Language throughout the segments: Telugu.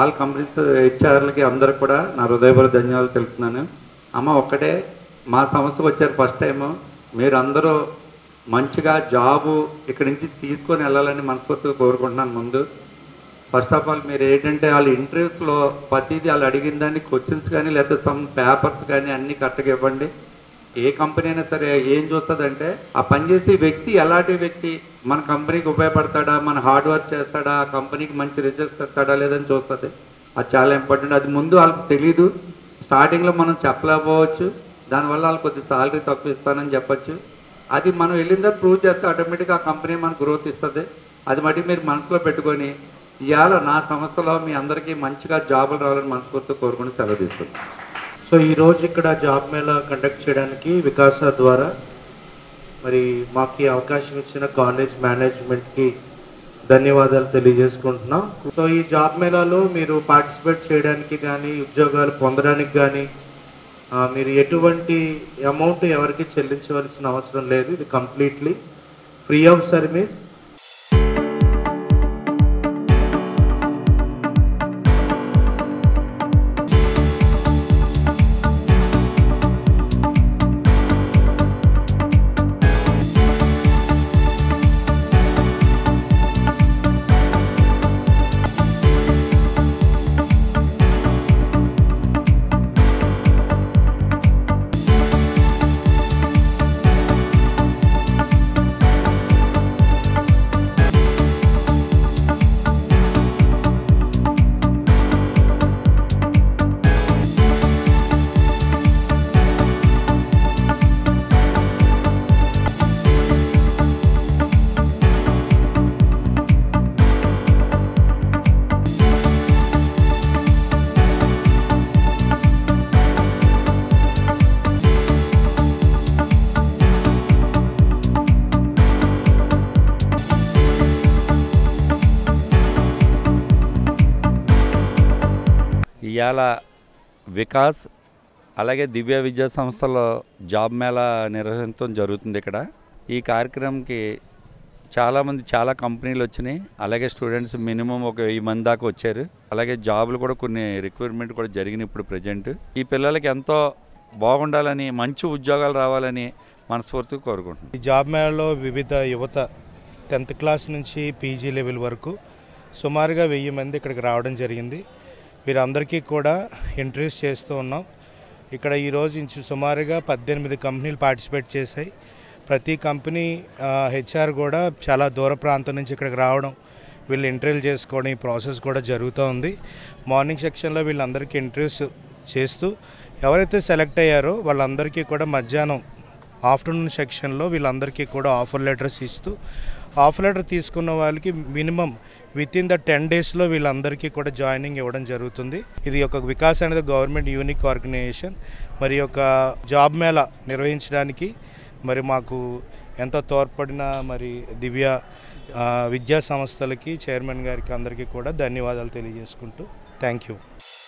ఆల్ కంపెనీస్ హెచ్ఆర్లకి అందరికి కూడా నా హృదయపూర్వక ధన్యవాదాలు తెలుపుతున్నాను అమ్మ ఒక్కటే మా సంస్థకు వచ్చారు ఫస్ట్ టైము మీరు అందరూ మంచిగా జాబు ఇక్కడి నుంచి తీసుకొని వెళ్ళాలని మనస్ఫూర్తిగా కోరుకుంటున్నాను ముందు ఫస్ట్ ఆఫ్ ఆల్ మీరు ఏంటంటే వాళ్ళ ఇంటర్వ్యూస్లో ప్రతిదీ వాళ్ళు అడిగిన దాన్ని క్వశ్చన్స్ కానీ లేకపోతే సమ్ పేపర్స్ కానీ అన్నీ కరెక్ట్గా ఇవ్వండి ఏ కంపెనీ అయినా సరే ఏం చూస్తుందంటే ఆ పనిచేసే వ్యక్తి ఎలాంటి వ్యక్తి మన కంపెనీకి ఉపయోగపడతాడా మన హార్డ్ వర్క్ చేస్తాడా ఆ కంపెనీకి మంచి రిజల్ట్స్ తెస్తాడా లేదని చూస్తుంది అది చాలా ఇంపార్టెంట్ అది ముందు వాళ్ళకి తెలీదు స్టార్టింగ్లో మనం చెప్పలేకపోవచ్చు దానివల్ల వాళ్ళు కొద్ది సాలరీ తక్కువ ఇస్తానని చెప్పొచ్చు అది మనం వెళ్ళిన తర్వాత ప్రూవ్ చేస్తే ఆటోమేటిక్గా ఆ కంపెనీ మనకు గ్రోత్ ఇస్తుంది అది మటుకు మీరు మనసులో పెట్టుకొని ఇవాళ నా సంస్థలో మీ అందరికీ మంచిగా జాబులు రావాలని మనస్ఫూర్తిగా కోరుకుని సెలవు తీసుకుంటాను సో ఈ రోజు ఇక్కడ జాబ్ మేళా కండక్ట్ చేయడానికి వికాస ద్వారా మరి మాకు ఈ అవకాశం ఇచ్చిన కాలేజ్ మేనేజ్మెంట్కి ధన్యవాదాలు తెలియజేసుకుంటున్నాం సో ఈ జాబ్ మేళాలో మీరు పార్టిసిపేట్ చేయడానికి కానీ ఉద్యోగాలు పొందడానికి కానీ ఆ, మీరు ఎటువంటి అమౌంట్ ఎవరికి చెల్లించవలసిన అవసరం లేదు ఇది కంప్లీట్లీ ఫ్రీ ఆఫ్ సర్వీస్ ఇవాళ వికాస్ అలాగే దివ్య విద్యా సంస్థలో జాబ్ మేళా నిర్వహించడం జరుగుతుంది ఇక్కడ ఈ కార్యక్రమంకి చాలామంది చాలా కంపెనీలు వచ్చినాయి అలాగే స్టూడెంట్స్ మినిమం ఒక వెయ్యి మంది దాకా వచ్చారు అలాగే జాబులు కూడా కొన్ని రిక్రూట్మెంట్ కూడా జరిగినాయి ఇప్పుడు ప్రజెంట్ ఈ పిల్లలకి ఎంతో బాగుండాలని మంచి ఉద్యోగాలు రావాలని మనస్ఫూర్తిగా కోరుకుంటున్నాను ఈ జాబ్ మేళలో వివిధ యువత టెన్త్ క్లాస్ నుంచి పీజీ లెవెల్ వరకు సుమారుగా వెయ్యి మంది ఇక్కడికి రావడం జరిగింది వీరందరికీ కూడా ఇంటర్వ్యూస్ చేస్తూ ఉన్నాం ఇక్కడ ఈరోజు ఇంచు సుమారుగా పద్దెనిమిది కంపెనీలు పార్టిసిపేట్ చేశాయి ప్రతి కంపెనీ హెచ్ఆర్ కూడా చాలా దూర ప్రాంతం నుంచి ఇక్కడికి రావడం వీళ్ళు ఇంటర్వ్యూలు చేసుకోవడం ఈ ప్రాసెస్ కూడా జరుగుతూ ఉంది మార్నింగ్ సెక్షన్లో వీళ్ళందరికీ ఇంటర్వ్యూస్ చేస్తూ ఎవరైతే సెలెక్ట్ అయ్యారో వాళ్ళందరికీ కూడా మధ్యాహ్నం ఆఫ్టర్నూన్ సెక్షన్లో వీళ్ళందరికీ కూడా ఆఫర్ లెటర్స్ ఇస్తూ ఆఫర్ లెటర్ తీసుకున్న వాళ్ళకి minimum within the ten డేస్లో వీళ్ళందరికీ కూడా జాయినింగ్ ఇవ్వడం జరుగుతుంది ఇది ఒక వికాస్ అనేది గవర్నమెంట్ యూనిక్ ఆర్గనైజేషన్ మరి ఒక జాబ్ మేళా నిర్వహించడానికి మరి మాకు ఎంతో తోడ్పడిన మరి దివ్య ఆ, విద్యా సంస్థలకి చైర్మన్ గారికి అందరికీ కూడా ధన్యవాదాలు తెలియజేసుకుంటూ థ్యాంక్ యూ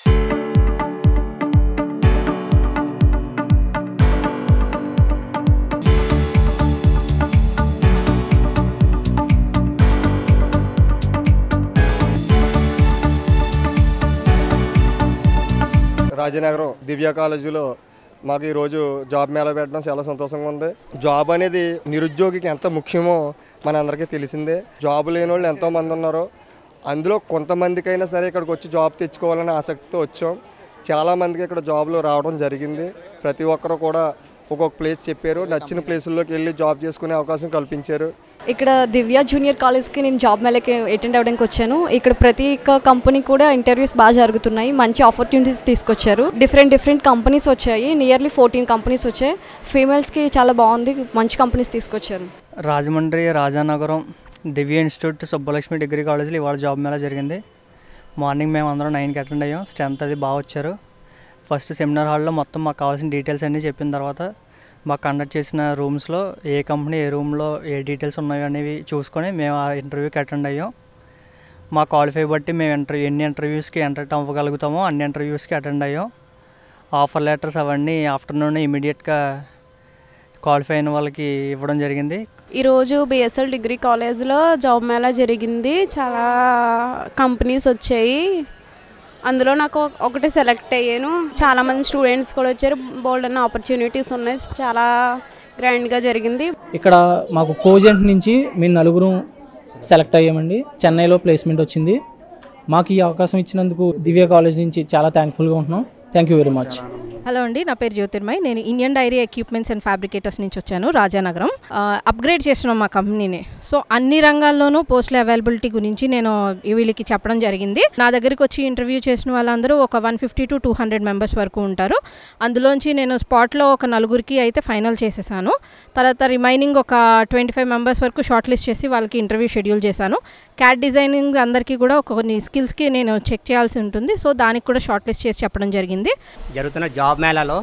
రాజనగరం దివ్య కాలేజీలో మాకు ఈరోజు జాబ్ మేళా పెట్టడం చాలా సంతోషంగా ఉంది జాబ్ అనేది నిరుద్యోగికి ఎంత ముఖ్యమో మనందరికీ తెలిసిందే జాబ్ లేని వాళ్ళు ఎంతోమంది ఉన్నారు అందులో కొంతమందికైనా సరే ఇక్కడికి వచ్చి జాబ్ తెచ్చుకోవాలనే ఆసక్తితో వచ్చాం చాలామందికి ఇక్కడ జాబ్లు రావడం జరిగింది ప్రతి ఒక్కరు కూడా ఒక్కొక్క ప్లేస్ చెప్పారు నచ్చిన ప్లేసుల్లోకి వెళ్ళి జాబ్ చేసుకునే అవకాశం కల్పించారు ఇక్కడ దివ్య జూనియర్ కాలేజ్కి నేను జాబ్ మేళకి అటెండ్ అవ్వడానికి వచ్చాను ఇక్కడ ప్రతి ఒక్క కంపెనీ కూడా ఇంటర్వ్యూస్ బాగా జరుగుతున్నాయి మంచి ఆపర్చునిటీస్ తీసుకొచ్చారు డిఫరెంట్ డిఫరెంట్ కంపెనీస్ వచ్చాయి నియర్లీ ఫోర్టీన్ కంపెనీస్ వచ్చాయి ఫీమేల్స్కి చాలా బాగుంది మంచి కంపెనీస్ తీసుకొచ్చారు రాజమండ్రి రాజానగరం దివ్య ఇన్స్టిట్యూట్ సుబ్బలక్ష్మి డిగ్రీ కాలేజ్లో ఇవాళ జాబ్ మేళా జరిగింది మార్నింగ్ మేము అందరం నైన్కి అటెండ్ అయ్యాం స్ట్రెంత్ అది బాగా వచ్చారు ఫస్ట్ సెమినార్ హాల్లో మొత్తం మాకు కావాల్సిన డీటెయిల్స్ అన్నీ చెప్పిన తర్వాత మాకు కండక్ట్ చేసిన రూమ్స్లో ఏ కంపెనీ ఏ రూమ్లో ఏ డీటెయిల్స్ ఉన్నాయో అనేవి చూసుకొని మేము ఆ ఇంటర్వ్యూకి అటెండ్ అయ్యాం మా క్వాలిఫై బట్టి మేము ఇంటర్వ్యూ ఎన్ని ఇంటర్వ్యూస్కి ఎంటర్ అవ్వగలుగుతామో అన్ని ఇంటర్వ్యూస్కి అటెండ్ అయ్యాం ఆఫర్ లెటర్స్ అవన్నీ ఆఫ్టర్నూన్ ఇమీడియట్గా క్వాలిఫై అయిన వాళ్ళకి ఇవ్వడం జరిగింది ఈరోజు బిఎస్ఎల్ డిగ్రీ కాలేజ్లో జాబ్ మేళా జరిగింది చాలా కంపెనీస్ వచ్చాయి అందులో నాకు ఒకటి సెలెక్ట్ అయ్యాను చాలామంది స్టూడెంట్స్ కూడా వచ్చారు బోల్డ్ అన్న ఆపర్చునిటీస్ ఉన్నాయి చాలా గ్రాండ్గా జరిగింది ఇక్కడ మాకు కోజెంట్ నుంచి మేము నలుగురు సెలెక్ట్ అయ్యామండి చెన్నైలో ప్లేస్మెంట్ వచ్చింది మాకు ఈ అవకాశం ఇచ్చినందుకు దివ్య కాలేజ్ నుంచి చాలా థ్యాంక్ఫుల్గా ఉంటున్నాం thank you very much hello అండి నా పేరు జ్యోతిర్మయ్ నేను Indian dairy equipments and fabricators నుంచి వచ్చాను రాజానగరం ఆ, అప్గ్రేడ్ చేస్తున్నాం మా కంపెనీని సో అన్ని రంగాల్లోనూ పోస్టుల అవైలబిలిటీ గురించి నేను వీళ్ళకి చెప్పడం జరిగింది నా దగ్గరికి వచ్చి ఇంటర్వ్యూ చేసిన వాళ్ళందరూ ఒక one fifty to two hundred members వరకు ఉంటారు అందులోంచి నేను స్పాట్లో ఒక నలుగురికి అయితే ఫైనల్ చేసేసాను తర్వాత రిమైనింగ్ ఒక ట్వంటీ ఫైవ్ మెంబర్స్ వరకు షార్ట్ లిస్ట్ చేసి వాళ్ళకి ఇంటర్వ్యూ షెడ్యూల్ చేశాను క్యాట్ డిజైనింగ్ అందరికీ కూడా ఒక కొన్ని స్కిల్స్కి నేను చెక్ చేయాల్సి ఉంటుంది సో దానికి కూడా షార్ట్ లిస్ట్ చేసి చెప్పడం జరిగింది జరుగుతున్న జాబ్ మేళాలో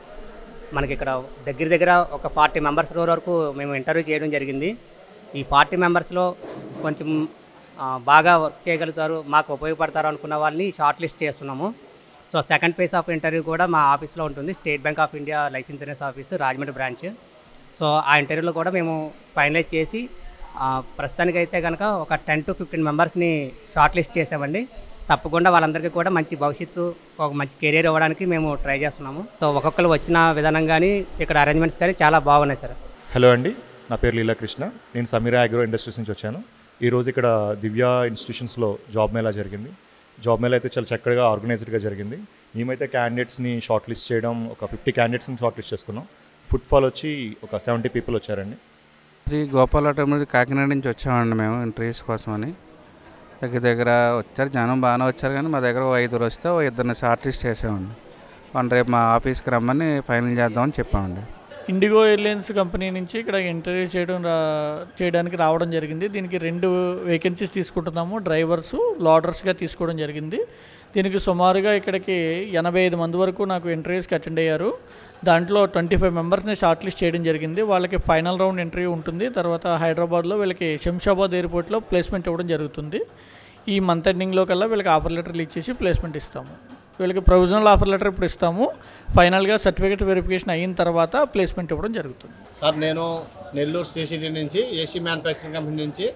మనకి ఇక్కడ దగ్గర దగ్గర ఒక ఫార్టీ మెంబర్స్ వరకు మేము ఇంటర్వ్యూ చేయడం జరిగింది ఈ ఫార్టీ మెంబర్స్లో కొంచెం ఆ, బాగా వర్క్ చేయగలుగుతారు మాకు ఉపయోగపడతారు అనుకున్న వాళ్ళని షార్ట్ లిస్ట్ చేస్తున్నాము so second phase of interview కూడా మా ఆఫీస్లో ఉంటుంది State Bank of India Life Insurance office Rajahmundry branch so ఆ ఇంటర్వ్యూలో కూడా మేము ఫైనలైజ్ చేసి ఆ, ప్రస్తుతానికైతే కనుక ఒక టెన్ టు ఫిఫ్టీన్ మెంబర్స్ని షార్ట్ లిస్ట్ చేసామండి తప్పకుండా వాళ్ళందరికీ కూడా మంచి భవిష్యత్తు ఒక మంచి కెరీర్ ఇవ్వడానికి మేము ట్రై చేస్తున్నాము సో ఒక్కొక్కరు వచ్చిన విధానం కానీ ఇక్కడ అరేంజ్మెంట్స్ కానీ చాలా బాగున్నాయి సార్ హలో అండి నా పేరు లీలాకృష్ణ నేను సమీరా అగ్రో ఇండస్ట్రీస్ నుంచి వచ్చాను ఈరోజు ఇక్కడ దివ్య ఇన్స్టిట్యూషన్స్లో జాబ్ మేళా జరిగింది జాబ్ మేళా అయితే చాలా చక్కగా ఆర్గనైజ్డ్గా జరిగింది మేమైతే క్యాండిడేట్స్ని షార్ట్ లిస్ట్ చేయడం ఒక ఫిఫ్టీ క్యాండిడేట్స్ని షార్ట్ లిస్ట్ చేసుకున్నాం ఫుట్ఫాల్ వచ్చి ఒక సెవెంటీ పీపుల్ వచ్చారండి శ్రీ గోపాలటమూరి కాకినాడ నుంచి వచ్చామండి మేము ఇంటర్వ్యూస్ కోసమని దగ్గర దగ్గర వచ్చారు జనం బాగానే వచ్చారు కానీ మా దగ్గర ఓ ఐదుగురు వస్తే ఓ ఇద్దరిని షార్ట్ లిస్ట్ చేసామండి వాళ్ళు రేపు మా ఆఫీస్కి రమ్మని ఫైనల్ చేద్దామని చెప్పామండి ఇండిగో ఎయిర్లైన్స్ కంపెనీ నుంచి ఇక్కడ ఇంటర్వ్యూ చేయడం రా చేయడానికి రావడం జరిగింది దీనికి రెండు వేకెన్సీస్ తీసుకుంటున్నాము డ్రైవర్స్ లోడర్స్గా తీసుకోవడం జరిగింది దీనికి సుమారుగా ఇక్కడికి ఎనభై ఐదు మంది వరకు నాకు ఇంటర్వ్యూస్కి అటెండ్ అయ్యారు దాంట్లో ట్వంటీ ఫైవ్ మెంబర్స్ని షార్ట్ లిస్ట్ చేయడం జరిగింది వాళ్ళకి ఫైనల్ రౌండ్ ఇంటర్వ్యూ ఉంటుంది తర్వాత హైదరాబాద్లో వీళ్ళకి శంషాబాద్ ఎయిర్పోర్ట్లో ప్లేస్మెంట్ ఇవ్వడం జరుగుతుంది ఈ మంత్ ఎండింగ్లో కల్లా వీళ్ళకి ఆఫర్ లెటర్లు ఇచ్చేసి ప్లేస్మెంట్ ఇస్తాము వీళ్ళకి ప్రొవిజనల్ ఆఫర్ లెటర్ ఇప్పుడు ఇస్తాము ఫైనల్గా సర్టిఫికేట్ వెరిఫికేషన్ అయిన తర్వాత ప్లేస్మెంట్ ఇవ్వడం జరుగుతుంది సార్ నేను నెల్లూరు సిసిటీ నుంచి ఏసీ మ్యానుఫ్యాక్చరింగ్ కంపెనీ నుంచి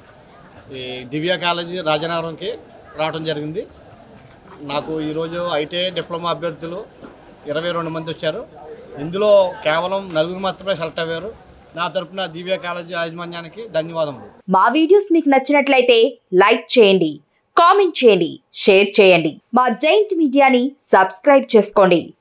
ఈ దివ్య కాలేజీ రాజనగరంకి రావడం జరిగింది నాకు ఈరోజు ఐటీఐ డిప్లొమా అభ్యర్థులు ఇరవై రెండు మంది వచ్చారు ఇందులో కేవలం నలుగురు మాత్రమే సెలెక్ట్ అయ్యారు నా తరపున దివ్య కాలేజీ యాజమాన్యానికి ధన్యవాదములు మా వీడియోస్ మీకు నచ్చినట్లయితే లైక్ చేయండి కామెంట్ చేయండి షేర్ చేయండి మా జైంట్ మీడియాని సబ్స్క్రైబ్ చేసుకోండి